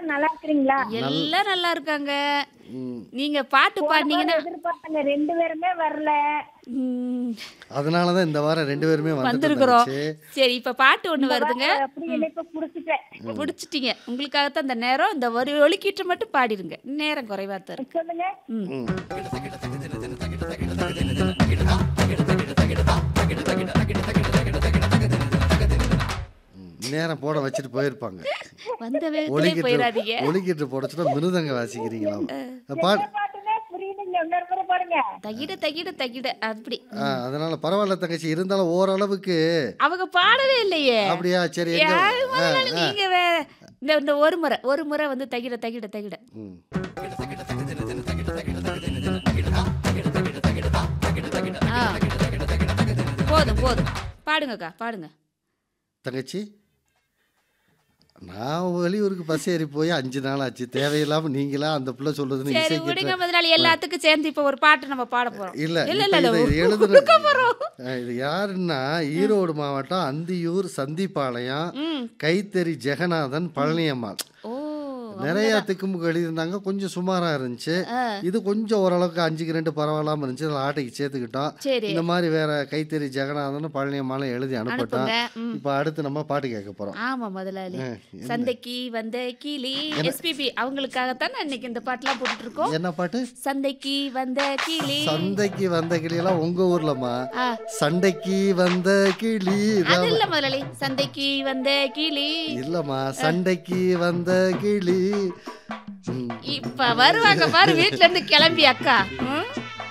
எல்லாரும் நல்லா இருக்கிறீங்களா எல்லாம் நல்லா இருக்காங்க ம். நீங்க பாட்டு பாடினீங்கன்னா எதிர்பார்த்தாங்க ரெண்டு பேருமே வரல ம், அதனால தான் இந்த வாரம் ரெண்டு பேருமே வந்திருக்கிறோம் வந்துருக்கிறோம் சரி இப்ப பாட்டு ஒண்ணு வருதுங்க அப்படி இணைப்பு புடிச்சிட்டேன் முடிச்சிட்டீங்க உங்களுக்காகத்தான் இந்த நேரம் இந்த ஒரு ஒலிக்கீற்று மட்டும் பாடிடுங்க நேரம் குறைவா தரும் சொல்லுங்க நேரம் போட வச்சுட்டு போயிருப்பாங்க வந்த வேகத்திலே போயிடாதீங்க ஒலிக்கிட்டு ஒலிக்கிட்டு போடச்சுன்னா மிருதங்க வாசிக்கிறீங்களாம் பாடு பாட்டுமே புரியுதுங்க இன்னொரு முறை பாருங்க தகிட தகிட தகிட அப்படி ஆ, அதனால பரவாயில்ல தங்கச்சி இருந்தாலும் ஓரளவுக்கு அவங்க பாடவே இல்லையே அப்படியா சரி எங்க யாரு முதலாளி நீங்க வேற இந்த இந்த ஒரு முறை ஒரு முறை வந்து தகிட தகிட தகிட ம். ஆ. போதும் போதும் பாடுங்கக்கா பாடுங்க தங்கச்சி நான் வெளியூருக்கு பஸ் ஏறி போய் அஞ்சு நாள் ஆச்சு தேவையில்லாம நீங்களா அந்த பிள்ளை சொல்றதுன்னு சரி இசை விடுங்க கேட்டு முதலாளி எல்லாத்துக்கும் சேர்ந்து இப்ப ஒரு பாட்டு நம்ம பாட போறோம் இல்ல இல்ல இப்ப இல்ல இதை இல்ல எழுதுன இது யாருன்னா ஈரோடு மாவட்டம் அந்தியூர் சந்திப்பாளையம் ம் கைத்தறி ஜெகநாதன் பழனியம்மாள் ஓ நிறைய திக்குமுக்கு எழுதியிருந்தாங்க கொஞ்சம் சுமாரா இருந்துச்சு ஆ. இது கொஞ்சம் ஓரளவுக்கு அஞ்சுக்கு ரெண்டு பரவாயில்லாம இருந்துச்சு அதில் ஆட்டைக்கு சேர்த்துக்கிட்டோம் சரி இந்த மாதிரி வேற கைத்தறி ஜெகநாதன் பழனியம்மாளும் எழுதி அனுப்பிட்டோம் அனுப்புங்க ம் இப்போ அடுத்து நம்ம பாட்டு கேட்க போறோம் ஆமா முதலாளி சந்தைக்கு வந்த கிளி எஸ்பிபி அவங்களுக்காகத்தான் நான் இன்னைக்கு இந்த பாட்டுலாம் போட்டுட்டு இருக்கோம் என்ன பாட்டு சந்தைக்கு வந்த கிளி சந்தைக்கு வந்த கிளியெல்லாம் உங்க ஊர்லம்மா ஆ, சண்டைக்கு வந்த கிளி அது இல்ல முதலாளி சந்தைக்கு வந்த கிளி இல்லம்மா சண்டைக்கு வந்த கிளி ம். இப்ப வருவாங்க பாரு வீட்ல இருந்து கிளம்பி அக்கா ம்?